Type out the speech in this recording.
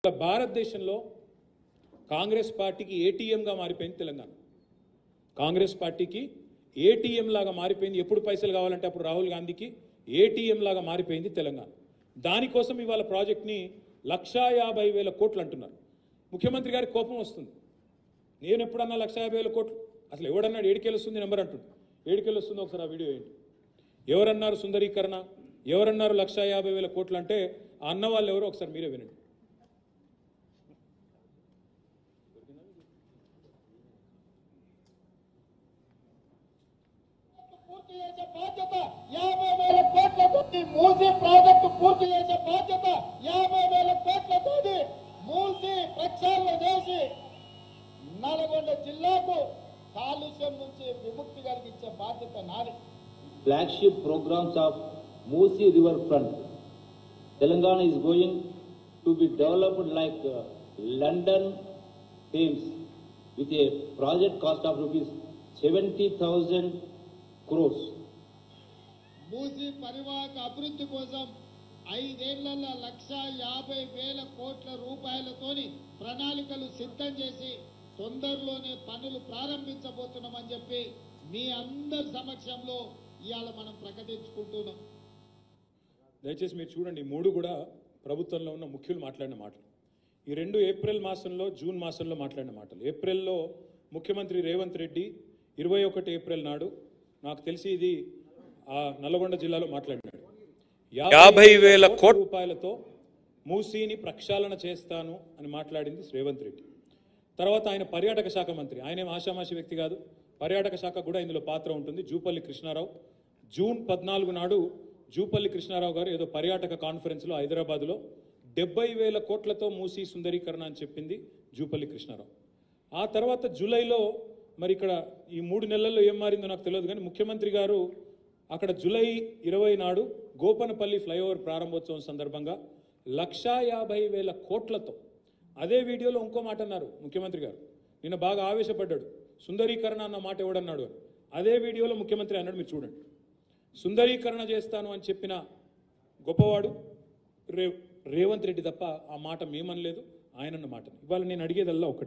భారతదేశంలో కాంగ్రెస్ పార్టీకి ఏటీఎంగా మారిపోయింది తెలంగాణ కాంగ్రెస్ పార్టీకి ఏటీఎం లాగా మారిపోయింది ఎప్పుడు పైసలు కావాలంటే అప్పుడు రాహుల్ గాంధీకి ఏటీఎం లాగా మారిపోయింది తెలంగాణ దానికోసం ఇవాళ ప్రాజెక్ట్ని లక్షా యాభై వేల కోట్లు అంటున్నారు ముఖ్యమంత్రి గారికి కోపం వస్తుంది నేను ఎప్పుడన్నా లక్ష యాభై వేల కోట్లు అసలు ఎవడన్నాడు ఏడికెళ్ళి వస్తుంది నెంబర్ అంటుంది ఏడికెళ్ళి వస్తుంది ఒకసారి ఆ వీడియో ఏంటి ఎవరన్నారు సుందరీకరణ ఎవరన్నారు లక్ష యాభై వేల కోట్లు అంటే ఆ అన్న వాళ్ళు ఎవరో ఒకసారి మీరే వినండి పూర్తి చేసే బాధ్యత యాభై వేల కోట్లతోటి మూసీ ప్రాజెక్టు పూర్తి చేసే బాధ్యత యాభై వేల కోట్లతోటి మూసీ ప్రక్షాళన చేసి నల్గొండ జిల్లాకు కాలుష్యం నుంచి విముక్తి కలిగించే బాధ్యత నాది flagship programs of Musi River Front. Telangana is going to be developed like uh, London Thames with a project cost of rupees 70,000 crores. Musi పరివాహక అభివృద్ధి కోసం ఐదేళ్లలో లక్ష యాభై వేల కోట్ల రూపాయలతోని ప్రణాళికలు సిద్ధం చేసి తొందరలోనే పనులు ప్రారంభించబోతున్నామని చెప్పి మీ అందరి సమక్షంలో ఇవాళ మనం ప్రకటించుకుంటున్నాం దయచేసి మీరు చూడండి ఈ మూడు కూడా ప్రభుత్వంలో ఉన్న ముఖ్యులు మాట్లాడిన మాటలు ఈ రెండు ఏప్రిల్ మాసంలో జూన్ మాసంలో మాట్లాడిన మాటలు ఏప్రిల్లో ముఖ్యమంత్రి రేవంత్ రెడ్డి ఇరవై ఒకటి ఏప్రిల్ నాడు నాకు తెలిసి ఇది ఆ నల్గొండ జిల్లాలో మాట్లాడినాడు యాభై వేల కోట్ల రూపాయలతో మూసీని ప్రక్షాళన చేస్తాను అని మాట్లాడింది రేవంత్ రెడ్డి తర్వాత ఆయన పర్యాటక శాఖ మంత్రి ఆయనేం ఆషామాషి వ్యక్తి కాదు పర్యాటక శాఖ కూడా ఇందులో పాత్ర ఉంటుంది జూపల్లి కృష్ణారావు జూన్ పద్నాలుగు నాడు జూపల్లి కృష్ణారావు గారు ఏదో పర్యాటక కాన్ఫరెన్స్లో హైదరాబాద్లో డెబ్బై వేల కోట్లతో మూసి సుందరీకరణ అని చెప్పింది జూపల్లి కృష్ణారావు ఆ తర్వాత జూలైలో మరి ఇక్కడ ఈ మూడు నెలల్లో ఏం మారిందో నాకు తెలియదు కానీ ముఖ్యమంత్రి గారు అక్కడ జూలై ఇరవై నాడు గోపనపల్లి ఫ్లైఓవర్ ప్రారంభోత్సవం సందర్భంగా లక్షా యాభై వేల కోట్లతో అదే వీడియోలో ఇంకో మాట అన్నారు ముఖ్యమంత్రి గారు నిన్న బాగా ఆవేశపడ్డాడు సుందరీకరణ అన్న మాట ఎవడన్నాడు అని అదే వీడియోలో ముఖ్యమంత్రి అన్నాడు మీరు చూడండి సుందరీకరణ చేస్తాను అని చెప్పిన గొప్పవాడు రే రేవంత్ రెడ్డి తప్ప ఆ మాట మేమనలేదు ఆయనన్న మాట ఇవాళ నేను అడిగేదల్లా ఒకటి